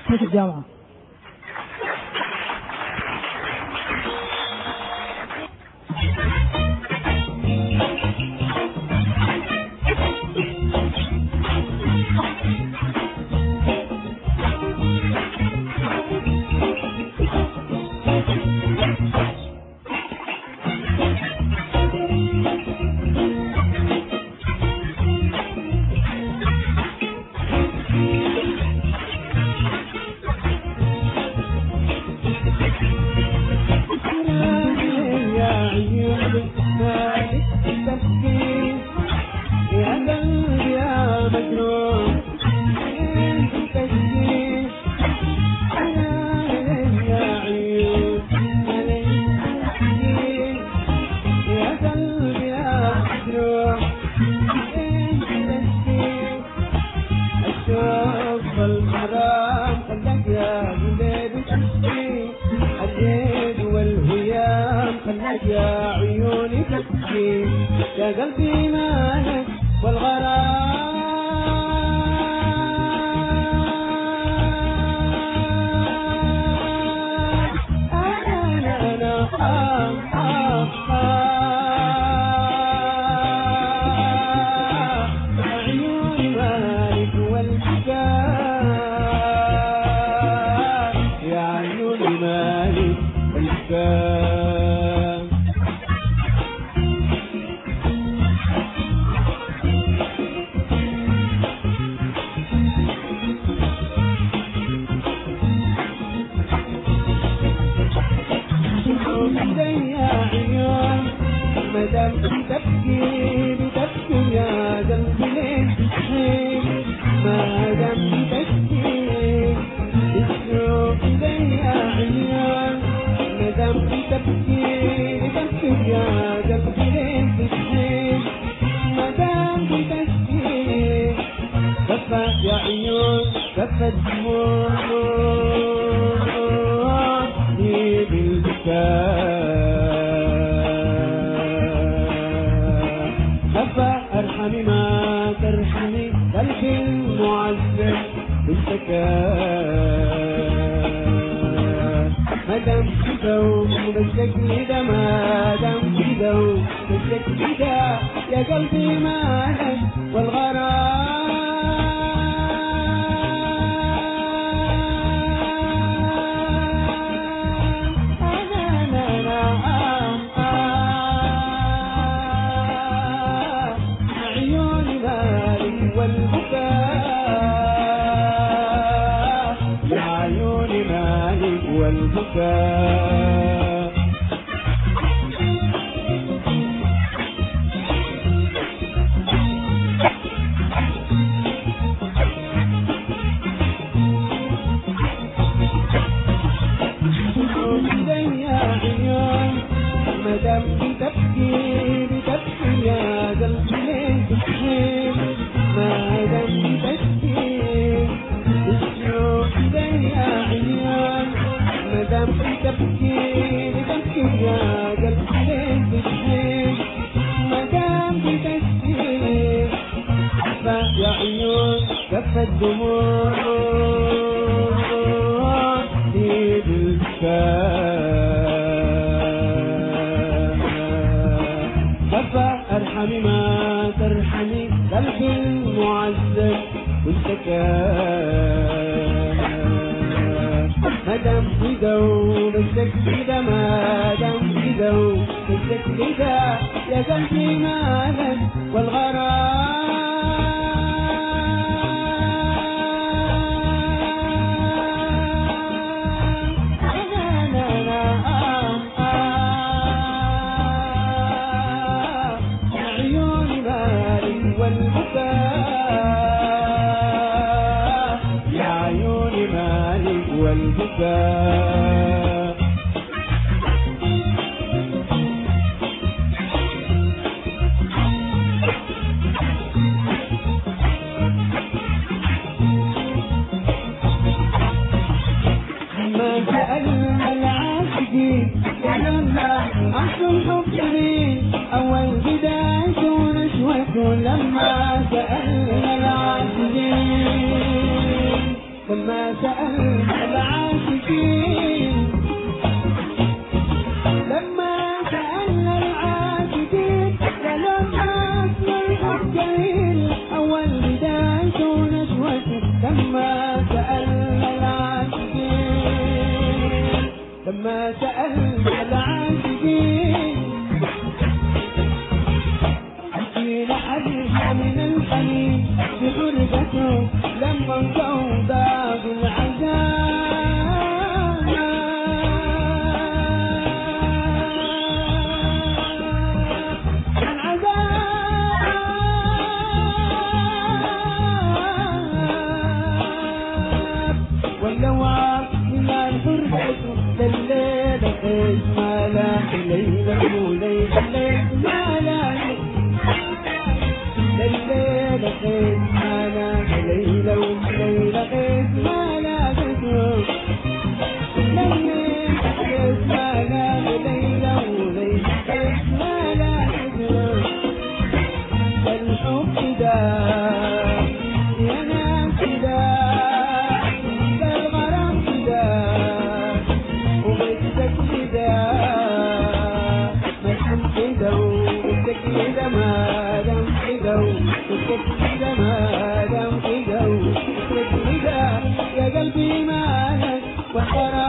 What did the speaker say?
في الجامعة يا عيوني تبكي يا قلبي مالك والغرام أنا أنا آه آه آه عيوني مالك والبكاء يا عيوني مالك والبكاء يا عيون مدام تبكي بتبكي يا قلبي ليه حين ما دام تبكي تشوف لي يا عيون مدام تبكي بتبكي يا قلبي ليه حين ما دام تبكي كفى يا عيون كفى الدموع بالبكاء كفى ارحمي ما ترحمي قلبي المعذب بالسكاء ما دام كده وبالشكل ده ما دام كده وبالشكل ده يا قلبي مالك والغرام أنا أنا آه آه عيوني مالك والبكاء يا عيوني مالك والبكاء يا عيون مدام بتبكي بتبكي يا قلبي ليه بتحين مدام بتبكي الشوق ده يا عيون مدام بتبكي بتبكي يا قلبي ليه بتحين مدام بتبكي كفى يا عيون كفى الدموع في بالكاء كفى ارحمي ما ترحمي قلبي المعذب والسكاء مدام كده وبسك كده مدام كده وبسك كده يا قلبي مالك والغرام أنا أنا آه آه عيوني مالك والبكاء يا عيوني مالك والبكاء ما سألنا العاشقين سألنا أحسن حبين أول بداية ونشوة لما سألنا العاشقين لما سألت العاشقين لما سألنا العاشقين لما أصل الحب جميل أول بداية نشوته لما سألنا العاشقين لما سألنا العاشقين حكينا حديث من الحنين بغربته لما انقضى بالعذاب العذاب واللوعة من الغربة لليلة إيش ما لاح ليلة وليلة ليلة ما لاح الليلة قيس معنا ليلة وليلة قيس معنا تدوم ليلة قيس معنا ليلة وليلة قيس معنا تدوم الحب ده يا ناس ده ده الغرام ده وبدك كده ما تكون كده وبدك كده ما دام كده وبدك كده ما دام كده وبدك كده يا قلبي مالك والغرام